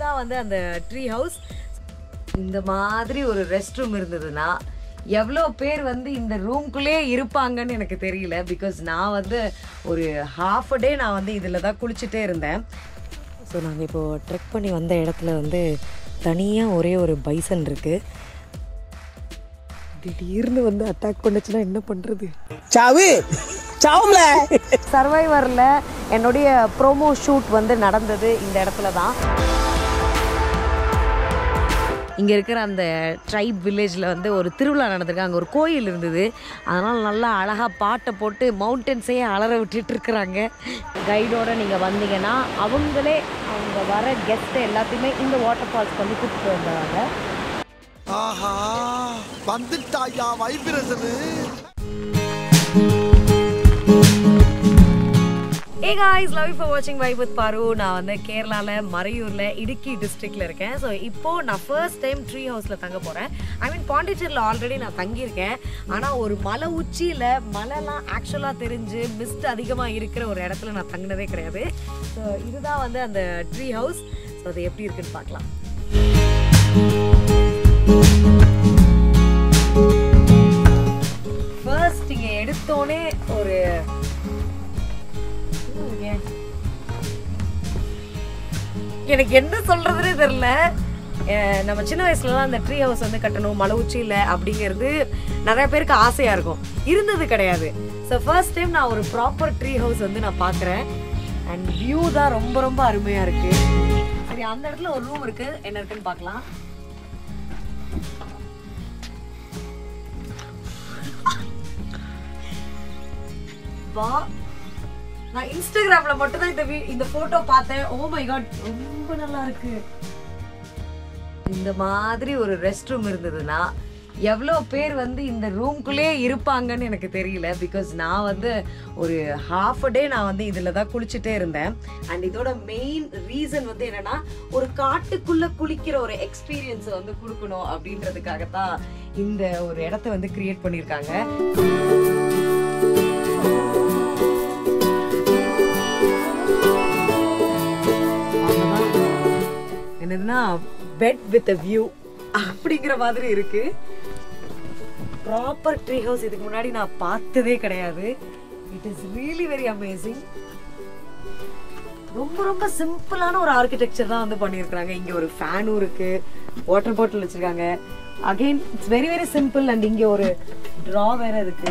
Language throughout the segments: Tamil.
இதுதான் வந்து அந்த ட்ரீ ஹவுஸ் இந்த மாதிரி ஒரு ரெஸ்ட் ரூம் இருந்ததுன்னா எவ்வளோ பேர் வந்து இந்த ரூம்குள்ளே இருப்பாங்கன்னு எனக்கு தெரியல பிகாஸ் நான் வந்து ஒரு ஹாஃப் அ டே நான் வந்து இதில் தான் குளிச்சுட்டே இருந்தேன் ஸோ நாங்கள் இப்போது ட்ரெக் பண்ணி வந்த இடத்துல வந்து தனியாக ஒரே ஒரு பைசன் இருக்குது திடீர்னு வந்து அட்டாக் பண்ணுச்சுன்னா என்ன பண்ணுறது சாவு சாவும்ல சர்வைவரில் என்னுடைய ப்ரோமோ ஷூட் வந்து நடந்தது இந்த இடத்துல தான் இங்கே இருக்கிற அந்த ட்ரைப் வில்லேஜில் வந்து ஒரு திருவிழா நடந்திருக்கு அங்கே ஒரு கோயில் இருந்தது அதனால் நல்லா அழகாக பாட்டை போட்டு மவுண்டன்ஸையே அலற விட்டுட்டு இருக்கிறாங்க கைடோட நீங்கள் வந்தீங்கன்னா அவங்களே அவங்க வர கெஸ்ட்டை எல்லாத்தையுமே இந்த வாட்டர் ஃபால்ஸ்க்கு வந்து கூப்பிட்டு வந்துடுவாங்க ஆஹா வந்துட்டாயா வைப்ரேஷனு ஏ காய்ஸ் லவ் ஃபார் வாட்சிங் வைப் வித் பாரு நான் வந்து கேரளாவில் மறையூரில் இடுக்கி டிஸ்ட்ரிக்டில் இருக்கேன் ஸோ இப்போது நான் ஃபர்ஸ்ட் டைம் ட்ரீ ஹவுஸில் தங்க போகிறேன் ஐ மீன் பாண்டிச்சேரியில் ஆல்ரெடி நான் தங்கியிருக்கேன் ஆனால் ஒரு மலை உச்சியில் மலைலாம் ஆக்சுவலாக தெரிஞ்சு மிஸ்ட் அதிகமாக இருக்கிற ஒரு இடத்துல நான் தங்கினதே கிடையாது ஸோ இதுதான் வந்து அந்த ட்ரீ ஹவுஸ் ஸோ அது எப்படி இருக்குன்னு பார்க்கலாம் ஃபர்ஸ்ட் இங்கே எடுத்தோடனே ஒரு எனக்கு என்ன சொல்றதுனே தெரியல அஹ் நம்ம சின்ன வயசுலலாம் அந்த ட்ரீ ஹவுஸ் வந்து கட்டணும் மலை உச்சியில் அப்படிங்கிறது நிறைய பேருக்கு ஆசையா இருக்கும் இருந்தது கிடையாது ஸோ ஃபர்ஸ்ட் டைம் நான் ஒரு ப்ராப்பர் ட்ரீ ஹவுஸ் வந்து நான் பார்க்குறேன் அண்ட் வியூ தான் ரொம்ப ரொம்ப அருமையா இருக்கு சரி அந்த இடத்துல ஒரு ரூம் இருக்கு என்ன இருக்குன்னு பார்க்கலாம் வா நான் இன்ஸ்டாகிராம்ல மட்டும் தான் இந்த வீ- இந்த போட்டோ பார்த்தேன் ஓ மை காட் ரொம்ப நல்லா இருக்கு இந்த மாதிரி ஒரு ரெஸ்ட் ரூம் இருந்ததுன்னா எவ்வளோ பேர் வந்து இந்த ரூம்குள்ளே இருப்பாங்கன்னு எனக்கு தெரியல பிகாஸ் நான் வந்து ஒரு ஹாஃப் அ டே நான் வந்து இதில் தான் குளிச்சுட்டே இருந்தேன் அண்ட் இதோட மெயின் ரீசன் வந்து என்னன்னா ஒரு காட்டுக்குள்ள குளிக்கிற ஒரு எக்ஸ்பீரியன்ஸ் வந்து கொடுக்கணும் அப்படின்றதுக்காக தான் இந்த ஒரு இடத்த வந்து கிரியேட் பண்ணியிருக்காங்க என்னதுன்னா பெட் வித் அ வியூ அப்படிங்கிற மாதிரி இருக்கு ப்ராப்பர் ட்ரீ ஹவுஸ் இதுக்கு முன்னாடி நான் பார்த்ததே கிடையாது it is really very amazing ரொம்ப ரொம்ப சிம்பிளான ஒரு ஆர்கிடெக்சர் தான் வந்து பண்ணியிருக்காங்க இங்க ஒரு ஃபேனும் இருக்கு வாட்டர் பாட்டில் வச்சிருக்காங்க again it's very very simple and இங்க ஒரு ட்ரா வேற இருக்கு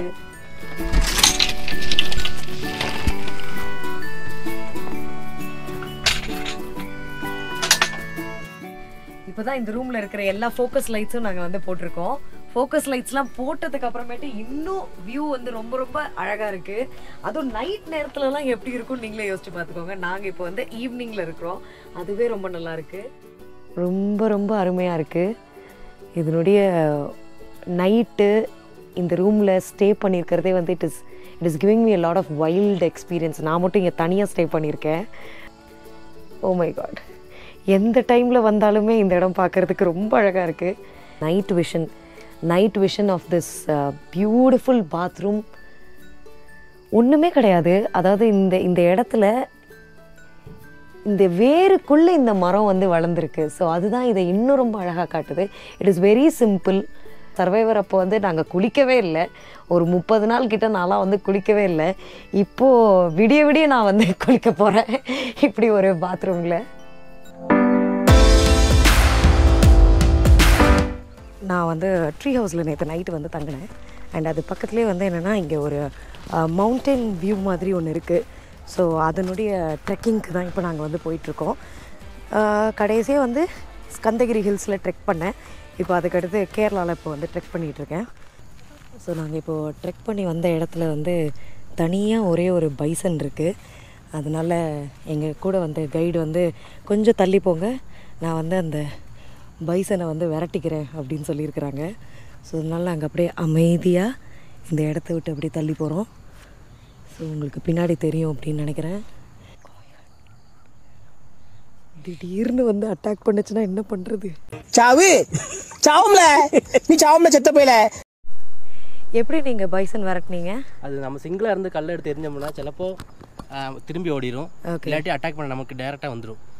இப்போதான் இந்த ரூம்ல இருக்கிற எல்லா ஃபோக்கஸ் லைட்ஸும் நாங்க வந்து போட்டிருக்கோம் ஃபோக்கஸ் லைட்ஸ்லாம் போட்டதுக்கு அப்புறமேட்டு இன்னும் வியூ வந்து ரொம்ப ரொம்ப அழகா இருக்கு அதுவும் நைட் நேரத்துலலாம் எப்படி இருக்கும்னு நீங்களே யோசிச்சு பார்த்துக்கோங்க நாங்க இப்போ வந்து ஈவினிங்ல இருக்கிறோம் அதுவே ரொம்ப நல்லா இருக்கு ரொம்ப ரொம்ப அருமையா இருக்கு இதனுடைய நைட்டு இந்த ரூமில் ஸ்டே பண்ணியிருக்கிறதே வந்து it is it is giving me a lot of wild experience நான் மட்டும் இங்கே தனியாக ஸ்டே பண்ணியிருக்கேன் ஓ மை காட் எந்த டைமில் வந்தாலுமே இந்த இடம் பார்க்கறதுக்கு ரொம்ப அழகாக இருக்குது night vision night vision of this beautiful bathroom ஒன்றுமே கிடையாது அதாவது இந்த இந்த இடத்துல இந்த வேருக்குள்ளே இந்த மரம் வந்து வளர்ந்துருக்கு ஸோ அதுதான் இதை இன்னும் ரொம்ப அழகாக காட்டுது it is very simple survivor அப்போ வந்து நாங்கள் குளிக்கவே இல்லை ஒரு முப்பது நாள் கிட்ட நான்லாம் வந்து குளிக்கவே இல்லை இப்போது விடிய விடிய நான் வந்து குளிக்க போகிறேன் இப்படி ஒரு பாத்ரூமில் நான் வந்து ட்ரீ ஹவுஸில் நேற்று நைட்டு வந்து தங்கினேன் அண்ட் அது பக்கத்துலேயே வந்து என்னென்னா இங்கே ஒரு மவுண்டன் வியூ மாதிரி ஒன்று இருக்குது ஸோ அதனுடைய ட்ரெக்கிங்க்கு தான் இப்போ நாங்கள் வந்து போயிட்டுருக்கோம் கடைசியாக வந்து ஸ்கந்தகிரி ஹில்ஸில் ட்ரெக் பண்ணேன் இப்போ அதுக்கடுத்து கேரளாவில் இப்போ வந்து ட்ரெக் பண்ணிகிட்ருக்கேன் ஸோ நாங்கள் இப்போது ட்ரெக் பண்ணி வந்த இடத்துல வந்து தனியாக ஒரே ஒரு பைசன் இருக்குது அதனால் எங்கள் கூட வந்த கைடு வந்து கொஞ்சம் தள்ளி போங்க நான் வந்து அந்த பைசனை வந்து விரட்டிக்கிறேன் அப்படின்னு சொல்லியிருக்கிறாங்க ஸோ அதனால நாங்கள் அப்படியே அமைதியாக இந்த இடத்த விட்டு அப்படியே தள்ளி போகிறோம் ஸோ உங்களுக்கு பின்னாடி தெரியும் அப்படின்னு நினைக்கிறேன் திடீர்னு வந்து அட்டாக் பண்ணுச்சுன்னா என்ன பண்ணுறது சாவு சாவும்ல நீ சாவும்ல செத்த போயில எப்படி நீங்கள் பைசன் விரட்டினீங்க அது நம்ம சிங்கிளாக இருந்து கல்லை எடுத்து எரிஞ்சோம்னா சிலப்போ ஆ, திரும்பி ஓடிடும் Okay. இல்லாட்டி அட்டாக் பண்ண நமக்கு டேரெக்டாக வந்துடும்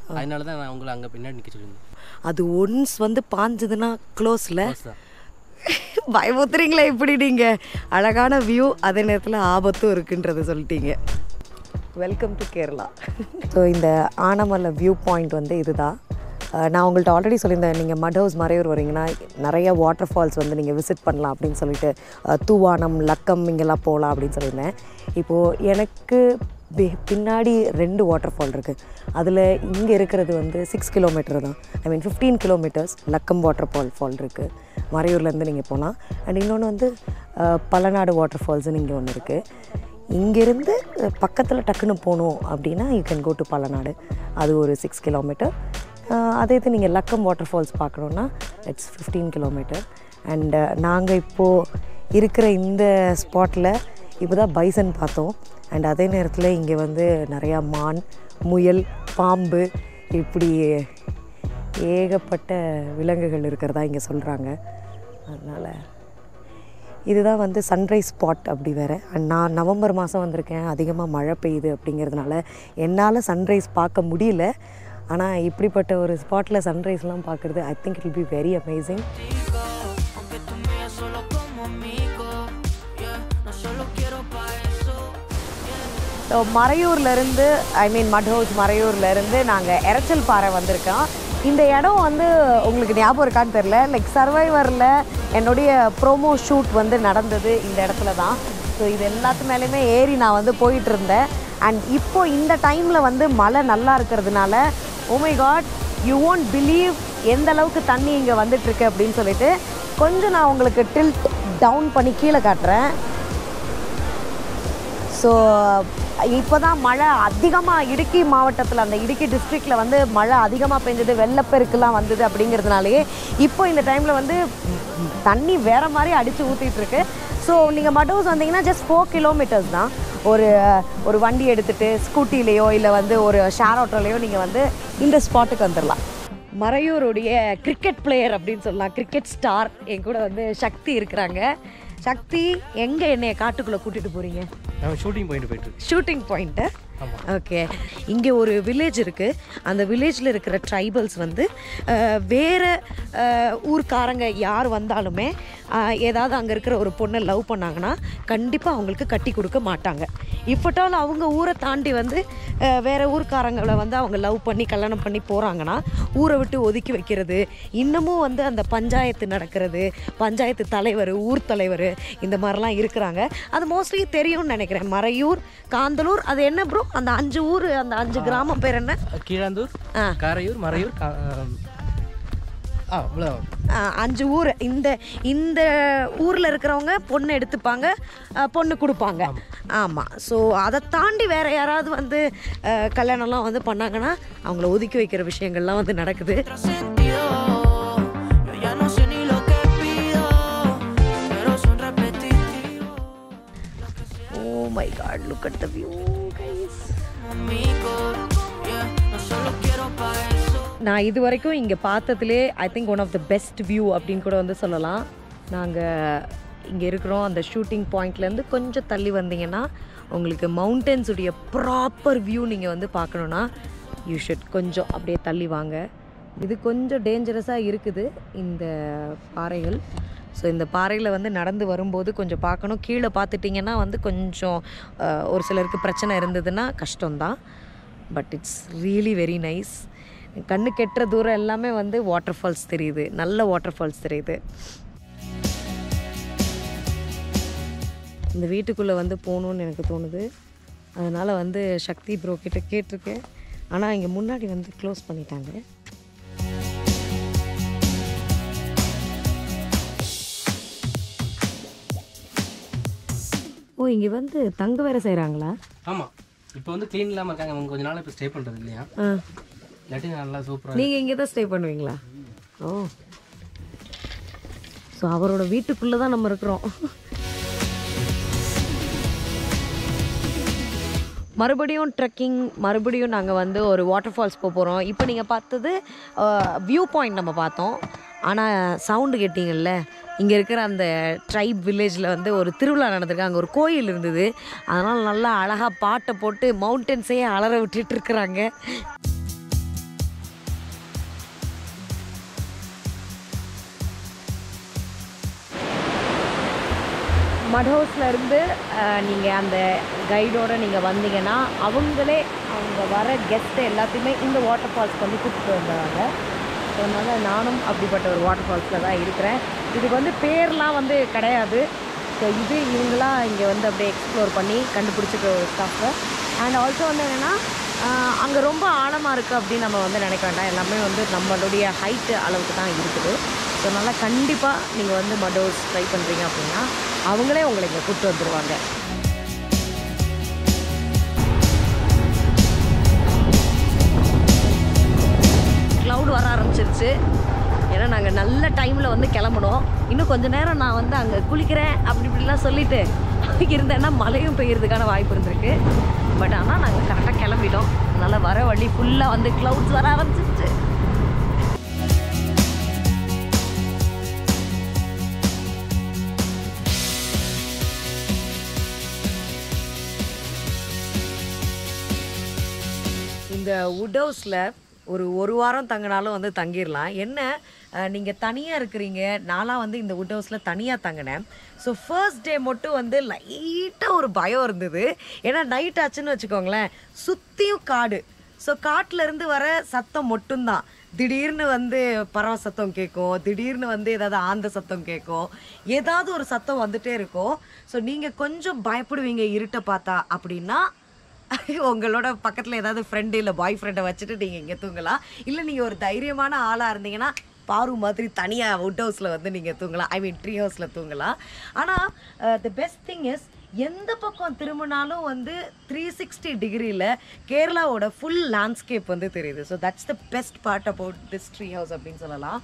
அதனால தான் நான் உங்களை அங்கே பின்னாடி நிற்க சொல்லியிருந்தேன் அது ஒன்ஸ் வந்து பாஞ்சதுன்னா க்ளோஸில் Close தான். பயமுத்துறீங்களா இப்படி நீங்கள் அழகான வியூ அதே நேரத்தில் ஆபத்தும் இருக்குன்றதை சொல்லிட்டீங்க வெல்கம் டு கேரளா ஸோ இந்த ஆனமலை வியூ பாயிண்ட் வந்து இதுதான் அஹ் நான் உங்கள்கிட்ட ஆல்ரெடி சொல்லியிருந்தேன் நீங்கள் மட் ஹவுஸ் மறையூர் வரீங்கன்னா நிறைய வாட்டர் ஃபால்ஸ் வந்து நீங்கள் விசிட் பண்ணலாம் அப்படின்னு சொல்லிட்டு அஹ் தூவானம் லக்கம் இங்கெல்லாம் போகலாம் அப்படின்னு சொல்லியிருந்தேன் இப்போது எனக்கு பி- பின்னாடி ரெண்டு வாட்டர் ஃபால் இருக்குது அதில் இங்கே இருக்கிறது வந்து சிக்ஸ் கிலோமீட்டர் தான் I mean fifteen kilometres Lakkam waterfall fall இருக்குது மறையூர்லேருந்து நீங்கள் போகலாம் அண்ட் இன்னொன்று வந்து அஹ், பழநாடு வாட்டர் ஃபால்ஸ்னு இங்கே ஒன்று இருக்குது இங்கேருந்து பக்கத்தில் டக்குன்னு போகணும் அப்படின்னா you can go to Palanadu அது ஒரு சிக்ஸ் கிலோமீட்டர் அதே இது நீங்கள் லக்கம் வாட்டர் ஃபால்ஸ் பார்க்கணுன்னா இட்ஸ் ஃபிஃப்டீன் கிலோமீட்டர் அண்ட் நாங்கள் இப்போது இருக்கிற இந்த ஸ்பாட்டில் இப்போ தான் பைசன் பார்த்தோம் அண்ட் அதே நேரத்தில் இங்கே வந்து நிறையா மான் முயல் பாம்பு இப்படி ஏகப்பட்ட விலங்குகள் இருக்கிறதா இங்கே சொல்கிறாங்க அதனால் இதுதான் வந்து சன்ரைஸ் ஸ்பாட் அப்படி வேறு அண்ட் நான் நவம்பர் மாதம் வந்திருக்கேன் அதிகமாக மழை பெய்யுது அப்படிங்கிறதுனால என்னால் சன்ரைஸ் பார்க்க முடியல ஆனால் இப்படிப்பட்ட ஒரு ஸ்பாட்டில் சன்ரைஸ்லாம் பார்க்குறது I think it will be very amazing Aunque tú me veas solo como amigo, yeah, no solo quiero pa' eso. So மறையூர்லேருந்து ஐ மீன் மட் ஹவுஸ் மறையூர்லேருந்து நாங்கள் எரச்சல் பாறை வந்திருக்கோம் இந்த இடம் வந்து உங்களுக்கு ஞாபகம் இருக்கான்னு தெரில லைக் சர்வைவரில் என்னுடைய ப்ரோமோ ஷூட் வந்து நடந்தது இந்த இடத்துல தான் ஸோ இது எல்லாத்து மேலேயுமே ஏறி நான் வந்து போயிட்டு இருந்தேன் அண்ட் இப்போ இந்த டைமில் வந்து மழை நல்லா இருக்கிறதுனால ஓமை காட் யூ won't பிலீவ் எந்த அளவுக்கு தண்ணி இங்கே வந்துட்டுருக்கு அப்படின்னு சொல்லிட்டு கொஞ்சம் நான் உங்களுக்கு டில்ட் டவுன் பண்ணி கீழே காட்டுறேன் ஸோ இப்போ தான் மழை அதிகமாக இடுக்கி மாவட்டத்தில் அந்த இடுக்கி டிஸ்ட்ரிக்டில் வந்து மழை அதிகமாக பெஞ்சது வெள்ளப்பெருக்குலாம் வந்தது அப்படிங்கிறதுனாலேயே இப்போ இந்த டைமில் வந்து தண்ணி வேற மாதிரி அடித்து ஊற்றிட்டு இருக்கு ஸோ நீங்கள் மடவுஸ் வந்தீங்கன்னா ஜஸ்ட் ஃபோர் கிலோமீட்டர்ஸ் தான் ஒரு ஒரு வண்டி எடுத்துகிட்டு ஸ்கூட்டிலேயோ இல்லை வந்து ஒரு ஷேர் ஆட்டோலையோ நீங்கள் வந்து இந்த ஸ்பாட்டுக்கு வந்துடலாம் மறையூருடைய கிரிக்கெட் பிளேயர் அப்படின்னு சொல்லலாம் கிரிக்கெட் ஸ்டார் என் கூட வந்து சக்தி இருக்கிறாங்க சக்தி எங்கே என்னைய காட்டுக்குள்ளே கூட்டிகிட்டு போகிறீங்க நான் ஷூட்டிங் பாயிண்ட் போயிட்டு இருக்கேன் ஷூட்டிங் பாயிண்ட்டு ஆமாம் ஓகே இங்கே ஒரு வில்லேஜ் இருக்குது அந்த வில்லேஜில் இருக்கிற ட்ரைபல்ஸ் வந்து அஹ், வேற அஹ், ஊர்க்காரங்க யார் வந்தாலுமே அஹ், ஏதாவது அங்கே இருக்கிற ஒரு பொண்ணை லவ் பண்ணாங்கன்னா கண்டிப்பாக அவங்களுக்கு கட்டி கொடுக்க மாட்டாங்க இப்பட்டாலும் அவங்க ஊரை தாண்டி வந்து அஹ், வேற ஊர்க்காரங்களை வந்து அவங்க லவ் பண்ணி கல்யாணம் பண்ணி போகிறாங்கன்னா ஊரை விட்டு ஒதுக்கி வைக்கிறது இன்னமும் வந்து அந்த பஞ்சாயத்து நடக்கிறது பஞ்சாயத்து தலைவர் ஊர் தலைவர் இந்த மாதிரிலாம் இருக்கிறாங்க அது மோஸ்ட்லி தெரியும்னு நினைக்கிறேன் மறையூர் காந்தலூர் அது என்ன ப்ரோ அந்த அஞ்சு ஊர் அந்த அஞ்சு கிராமம் பேர் என்ன கீழாந்தூர் ஆ. காரையூர் மறையூர் கா- ஆம். ஆ அவ்வளோதான் ஆ, அஞ்சு ஊர் இந்த இந்த ஊரில் இருக்கிறவங்க பொண்ணு எடுத்துப்பாங்க ஆ, பொண்ணு கொடுப்பாங்க ஆமாம் ஸோ அதை தாண்டி வேற யாராவது வந்து ஆ, கல்யாணம்லாம் வந்து பண்ணாங்கன்னா அவங்கள ஒதுக்கி வைக்கிற விஷயங்கள்லாம் வந்து நடக்குது Sentido, yo ya no sé ni lo que pido, pero son repetitivos. Oh my God look at the view guys Amigo, yeah, no solo quiero pa' eso. நான் இது வரைக்கும் இங்கே பார்த்ததுலே I think one of the best view அப்படின்னு கூட வந்து சொல்லலாம் நாங்கள் இங்கே இருக்கிறோம் அந்த ஷூட்டிங் பாயிண்ட்லேருந்து கொஞ்சம் தள்ளி வந்தீங்கன்னா உங்களுக்கு மவுண்டன்ஸ் உடைய ப்ராப்பர் வியூ நீங்கள் வந்து பார்க்கணுன்னா யூ ஷுட் கொஞ்சம் அப்படியே தள்ளி வாங்க இது கொஞ்சம் டேஞ்சரஸாக இருக்குது இந்த பாறைகள் ஸோ இந்த பாறையில் வந்து நடந்து வரும்போது கொஞ்சம் பார்க்கணும் கீழே பார்த்துட்டிங்கன்னா வந்து கொஞ்சம் அஹ், ஒரு சிலருக்கு பிரச்சனை இருந்ததுன்னா கஷ்டம்தான் but it's really very nice கண்ணு கெட்டுற தூரம் எல்லாமே வந்து வாட்டர் ஃபால்ஸ் தெரியுது நல்ல வாட்டர் ஃபால்ஸ் தெரியுது இந்த வீட்டுக்குள்ளே வந்து போகணுன்னு எனக்கு தோணுது அதனால் வந்து சக்தி ப்ரோ கிட்ட கேட்டிருக்கேன் ஆனால் இங்கே முன்னாடி வந்து க்ளோஸ் பண்ணிட்டாங்க ஓ இங்கே வந்து தங்க வேற செய்கிறாங்களா ஆமாம் இப்போ வந்து க்ளீன் இல்லாமல் இருக்காங்க அவங்க கொஞ்ச நாள் இப்போ ஸ்டே பண்ணுறது இல்லையா ஆ இல்லாட்டி நல்லா சூப்பராக நீங்கள் இங்கே தான் ஸ்டே பண்ணுவீங்களா ஓ ஸோ அவரோட வீட்டுக்குள்ளே தான் நம்ம இருக்கிறோம் மறுபடியும் ட்ரெக்கிங் மறுபடியும் நாங்கள் வந்து ஒரு வாட்டர் ஃபால்ஸ் போக போகிறோம் இப்போ நீங்கள் பார்த்தது வியூ பாயிண்ட் நம்ம பார்த்தோம் ஆனால் சவுண்டு கேட்டிங்கல்ல இங்கே இருக்கிற அந்த ட்ரைப் வில்லேஜில் வந்து ஒரு திருவிழா நடந்திருக்கு அங்கே ஒரு கோயில் இருந்தது அதனால் நல்லா அழகாக பாட்டை போட்டு மவுண்டன்ஸையே அலற விட்டுட்டு இருக்கிறாங்க மட் ஹவுஸில் இருந்து நீங்கள் அந்த கைடோட நீங்கள் வந்தீங்கன்னா அவங்களே அவங்க வர கெஸ்ட்டை எல்லாத்தையுமே இந்த வாட்டர் ஃபால்ஸ்க்கு வந்து கூப்பிட்டு வந்துடுவாங்க ஸோ அதனால் நானும் அப்படிப்பட்ட ஒரு வாட்டர் ஃபால்ஸில் தான் இருக்கிறேன் இதுக்கு வந்து பேர்லாம் வந்து கிடையாது ஸோ இது இவங்களாம் இங்கே வந்து அப்படியே எக்ஸ்ப்ளோர் பண்ணி கண்டுபிடிச்சிக்க ஒரு ஸ்டாஃபு அண்ட் ஆல்சோ வந்து என்னென்னா அங்கே ரொம்ப ஆழமாக இருக்குது அப்படின்னு நம்ம வந்து நினைக்க வேண்டாம் எல்லாமே வந்து நம்மளுடைய ஹைட்டு அளவுக்கு தான் இருக்குது ஸோ அதனால் கண்டிப்பாக நீங்கள் வந்து மடோஸ் ட்ரை பண்ணுறீங்க அப்படின்னா அவங்களே உங்களை இங்கே கூப்பிட்டு வந்துடுவாங்க க்ளவுட் வர ஆரம்பிச்சிருச்சு ஏன்னா நாங்கள் நல்ல டைமில் வந்து கிளம்பணும் இன்னும் கொஞ்ச நேரம் நான் வந்து அங்கே குளிக்கிறேன் அப்படி இப்படிலாம் சொல்லிட்டு இருந்தேன்னா மழையும் பெய்யறதுக்கான வாய்ப்பு இருந்திருக்கு பட் ஆனால் நாங்கள் கரெக்டாக கிளம்பிட்டோம் அதனால் வர வழி ஃபுல்லாக வந்து க்ளவுட்ஸ் வர ஆரம்பிச்சிருச்சு இந்த வுட் ஹவுஸில் ஒரு ஒரு வாரம் தங்கினாலும் வந்து தங்கிடலாம் என்ன நீங்கள் தனியாக இருக்கிறீங்க நான்லாம் வந்து இந்த வுட் ஹவுஸில் தனியாக தங்கினேன் ஸோ ஃபர்ஸ்ட் டே மட்டும் வந்து லைட்டாக ஒரு பயம் இருந்தது ஏன்னா நைட் ஆச்சுன்னு வச்சுக்கோங்களேன் சுற்றியும் காடு ஸோ காட்டிலேருந்து வர சத்தம் மட்டும்தான் திடீர்னு வந்து பறவை சத்தம் கேட்கும் திடீர்னு வந்து ஏதாவது ஆந்த சத்தம் கேட்கும் ஏதாவது ஒரு சத்தம் வந்துட்டே இருக்கும் ஸோ நீங்கள் கொஞ்சம் பயப்படுவீங்க இருட்டை பார்த்தா அப்படின்னா உங்களோட பக்கத்தில் ஏதாவது ஃப்ரெண்டு இல்லை பாய் ஃப்ரெண்டை வச்சுட்டு நீங்கள் இங்கே தூங்கலாம் இல்லை நீங்கள் ஒரு தைரியமான ஆளாக இருந்தீங்கன்னா பாரு மாதிரி தனியாக வுட் ஹவுஸில் வந்து நீங்கள் தூங்கலாம் ஐ மீன் ட்ரீ ஹவுஸில் தூங்கலாம் ஆனால் த பெஸ்ட் திங் இஸ் எந்த பக்கம் திரும்பினாலும் வந்து த்ரீ சிக்ஸ்டி டிகிரியில் கேரளாவோட ஃபுல் லேண்ட்ஸ்கேப் வந்து தெரியுது so that's the best part about this tree house அப்படின்னு சொல்லலாம்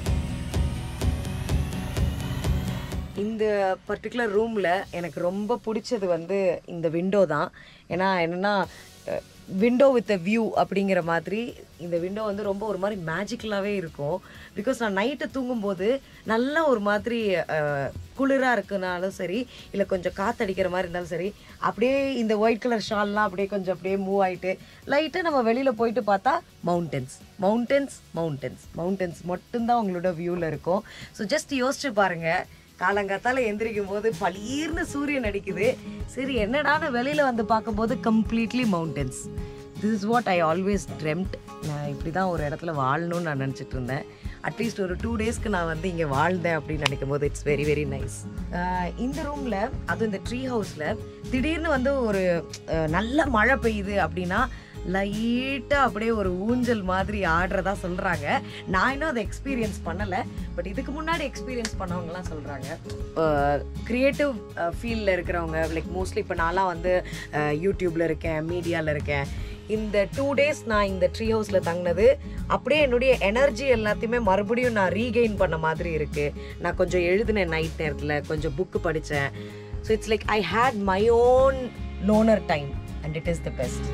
இந்த பர்டிகுலர் ரூமில் எனக்கு ரொம்ப பிடிச்சது வந்து இந்த விண்டோ தான் ஏன்னா என்னென்னா விண்டோ வித் அ வியூ அப்படிங்கிற மாதிரி இந்த விண்டோ வந்து ரொம்ப ஒரு மாதிரி மேஜிக்கலாகவே இருக்கும் பிகாஸ் நான் நைட்டு தூங்கும்போது நல்லா ஒரு மாதிரி குளிராக இருக்குனாலும் சரி இல்லை கொஞ்சம் காற்றடிக்கிற மாதிரி இருந்தாலும் சரி அப்படியே இந்த ஒயிட் கலர் ஷால்லாம் அப்படியே கொஞ்சம் அப்படியே மூவ் ஆகிட்டு லைட்டாக நம்ம வெளியில் போயிட்டு பார்த்தா மவுண்டன்ஸ் மவுண்டன்ஸ் மவுண்டன்ஸ் மவுண்டன்ஸ் மட்டும்தான் உங்களோட வியூவில் இருக்கும் ஸோ ஜஸ்ட் யோசிச்சு பாருங்கள் காலங்காத்தால எந்திரிக்கும் போது பளீர்னு சூரியன் அடிக்குது சரி என்னடான்னு வெளியில வந்து பார்க்கும்போது completely mountains this is what I always dreamt நான் இப்படி தான் ஒரு இடத்துல வாழணும்னு நான் நினச்சிட்டு இருந்தேன் அட்லீஸ்ட் ஒரு டூ டேஸ்க்கு நான் வந்து இங்கே வாழ்ந்தேன் அப்படின்னு நினைக்கும் போது இட்ஸ் வெரி வெரி நைஸ் இந்த ரூமில் அதுவும் இந்த ட்ரீ ஹவுஸில் திடீர்னு வந்து ஒரு அஹ், நல்ல மழை பெய்யுது அப்படின்னா லைட்டாக அப்படியே ஒரு ஊஞ்சல் மாதிரி ஆடுறதா சொல்கிறாங்க நான் இன்னும் அதை எக்ஸ்பீரியன்ஸ் பண்ணலை பட் இதுக்கு முன்னாடி எக்ஸ்பீரியன்ஸ் பண்ணவங்கலாம் சொல்கிறாங்க க்ரியேட்டிவ் ஃபீல்டில் இருக்கிறவங்க லைக் மோஸ்ட்லி இப்போ நான்லாம் வந்து யூடியூப்பில் இருக்கேன் மீடியாவில் இருக்கேன் இந்த டூ டேஸ் நான் இந்த ட்ரீ ஹவுஸில் தங்கினது அப்படியே என்னுடைய எனர்ஜி எல்லாத்தையுமே மறுபடியும் நான் ரீகெயின் பண்ண மாதிரி இருக்குது நான் கொஞ்சம் எழுதினேன் நைட் நேரத்தில் கொஞ்சம் புக்கு படித்தேன் so it's like I hate my own loner time and it is the best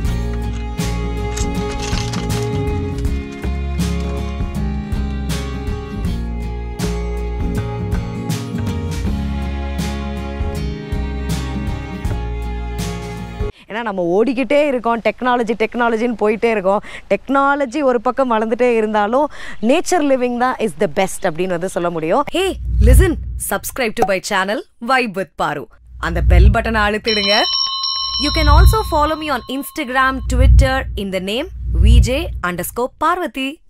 ஏன்னா நம்ம ஓடிக்கிட்டே இருக்கோம் டெக்னாலஜி டெக்னாலஜின்னு போயிட்டே இருக்கோம் டெக்னாலஜி ஒரு பக்கம் வளர்ந்துட்டே இருந்தாலும் நேச்சர் லிவிங் தான் இஸ் த பெஸ்ட் அப்படின்னு வந்து சொல்ல முடியும் hey listen subscribe to my channel vibe with Paru அந்த பெல் பட்டனை அழுத்திடுங்க you can also follow me on Instagram Twitter in the name VJ underscore Parvati